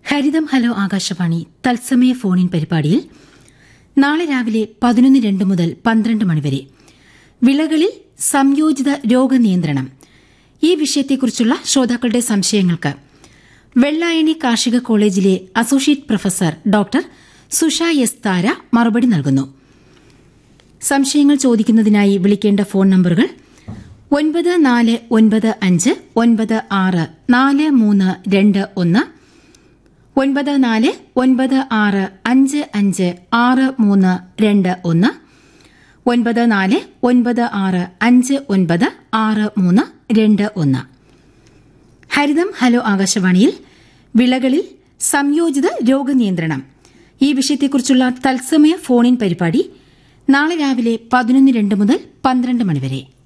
ഹരിതം hello Akashvani തത്സമയ ഫോണിൻ പരിപാടിയിൽ നാളെ രാവിലെ പതിനൊന്ന് രണ്ട് മുതൽ പന്ത്രണ്ട് മണിവരെ വിളകളിൽ സംയോജിത രോഗനിയന്ത്രണം ഈ വിഷയത്തെക്കുറിച്ചുള്ള ശ്രോതാക്കളുടെ സംശയങ്ങൾക്ക് വെള്ളായണി കാർഷിക കോളേജിലെ associate professor doctor Susha S Thara മറുപടി നൽകുന്നു സംശയങ്ങൾ ചോദിക്കുന്നതിനായി വിളിക്കേണ്ട ഫോൺ നമ്പറുകൾ ഒൻപത് നാല് ഒൻപത് അഞ്ച് ഒൻപത് ആറ് നാല് മൂന്ന് രണ്ട് ഒന്ന് ഒൻപത് നാല് ഒൻപത് ആറ് അഞ്ച് അഞ്ച് ആറ് മൂന്ന് രണ്ട് ഒന്ന് ഒൻപത് നാല് ഒൻപത് ആറ് അഞ്ച് ഒൻപത് ആറ് മൂന്ന് രണ്ട് ഒന്ന് ഹരിതം ഹലോ ആകാശവാണിയിൽ വിളകളിൽ സംയോജിത രോഗനിയന്ത്രണം ഈ വിഷയത്തെക്കുറിച്ചുള്ള തത്സമയ ഫോണിൻ പരിപാടി നാളെ രാവിലെ പതിനൊന്ന് രണ്ട് മുതൽ പന്ത്രണ്ട് മണിവരെ